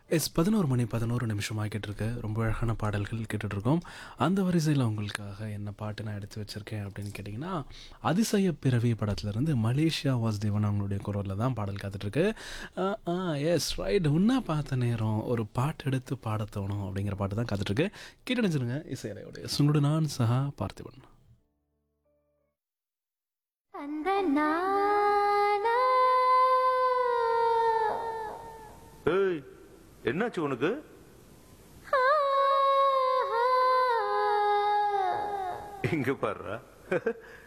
S பதினோரு மணி பதினோரு நிமிஷம் ஆகிட்டு இருக்கு ரொம்ப அழகான பாடல்கள் கேட்டுட்டு இருக்கோம் அந்த வரிசையில் உங்களுக்காக என்ன பாட்டு நான் எடுத்து வச்சிருக்கேன் அப்படின்னு கேட்டிங்கன்னா அதிசய பிறவி படத்துலேருந்து மலேசியா வாசுதேவன் அவங்களுடைய குரலில் தான் பாடல் காத்துட்ருக்கு எஸ் ரைட் உன்னா பார்த்த நேரம் ஒரு பாட்டு எடுத்து பாட தோணும் அப்படிங்கிற பாட்டு தான் காத்துட்ருக்கு கேட்டு நினைச்சிருங்க இசையலையோடைய சுங்குடு நான் சஹா பார்த்திபன் அந்த நானா ஏய் என்னாச்சு உனக்கு ஆ, ஆ. இங்க பாருடா